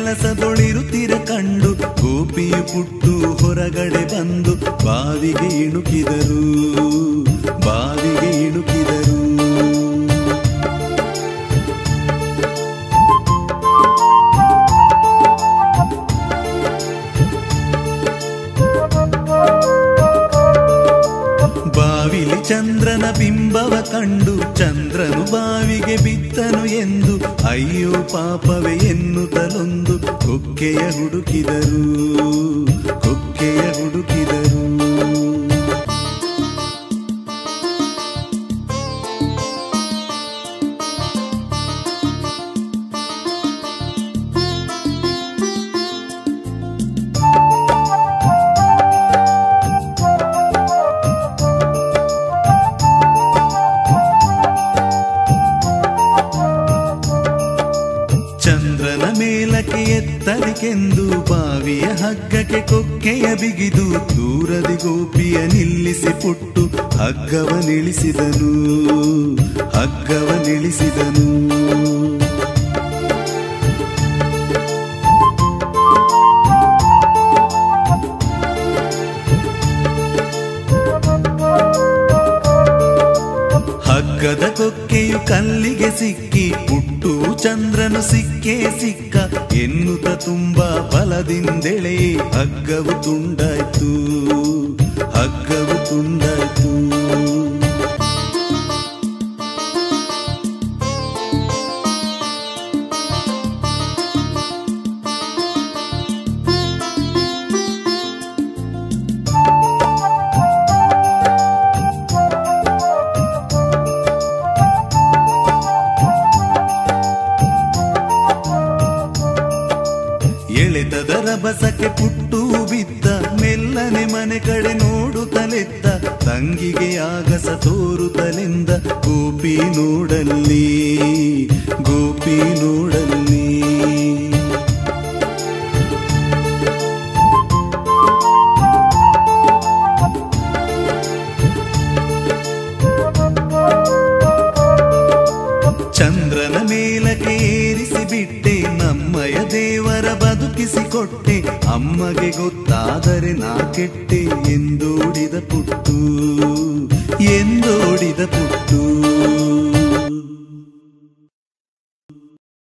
ಕೆಲಸದೊಳಿರುತ್ತಿರ ಕಂಡು ಗೋಪಿಯು ಪುಟ್ಟು ಹೊರಗಡೆ ಬಂದು ಬಾವಿಗೆ ಇಣುಕಿದರು ಬಾವಿಗೆ ಇಣುಕಿದರು ಬಾವಿಲಿ ಚಂದ್ರನ ಬಿಂಬವ ಕಂಡು ಚಂದ್ರನು ಬಾವಿಗೆ ಬಿದ್ದನು ಎಂದು ಅಯ್ಯೋ ಪಾಪವೇ ಎನ್ನುತ್ತಲೊಂದು ಕೊಕ್ಕೆಯ ಹುಡುಕಿದರು ಕೊಕ್ಕೆಯ ಹುಡುಕಿದರು ಚಂದ್ರನ ಮೇಲಕ್ಕೆ ಎತ್ತಲಿಕೆಂದು ಬಾವಿಯ ಹಗ್ಗಕ್ಕೆ ಕೊಕ್ಕೆಯ ಬಿಗಿದು ದೂರದಿ ಗೋಪಿಯ ನಿಲ್ಲಿಸಿ ಪುಟ್ಟು ಹಗ್ಗವನಿಳಿಸಿದನು ಹಗ್ಗವನಿಳಿಸಿದನು ಹಗ್ಗದ ಕೊಕ್ಕೆಯು ಕಲ್ಲಿಗೆ ಸಿಕ್ಕಿ ಪುಟ್ಟು ಚಂದ್ರನು ಸಿಕ್ಕೇ ಸಿಕ್ಕ ಎನ್ನುತ್ತ ತುಂಬಾ ಬಲದಿಂದೆಳೆ ಹಗ್ಗವು ತುಂಡಾಯ್ತು ಹಗ್ಗವು ತುಂಡಾಯ್ತು ಎಳೆತದ ರಭಸಕ್ಕೆ ಪುಟ್ಟು ಬಿದ್ದ ಮೆಲ್ಲನೆ ಮನೆ ಕಡೆ ನೋಡುತ್ತಲೆದ್ದ ತಂಗಿಗೆ ಆಗಸ ತೋರುತ್ತಲೆಂದ ಗೋಪಿ ನೋಡಲ್ಲಿ ಗೋಪಿ ನೋಡಲ್ಲಿ ಚಂದ್ರನ ಮೇಲಕ್ಕೆ ಏರಿಸಿ ಬಿಟ್ಟೆ ನಮ್ಮಯ ದೇವರ ಬದುಕಿಸಿಕೊಟ್ಟೆ ಅಮ್ಮಗೆ ಗೊತ್ತಾದರೆ ನಾ ಕೆಟ್ಟೆ ಎಂದೋಡಿದ ಪುಟ್ಟು ಎಂದೋಡಿದ ಪುಟ್ಟು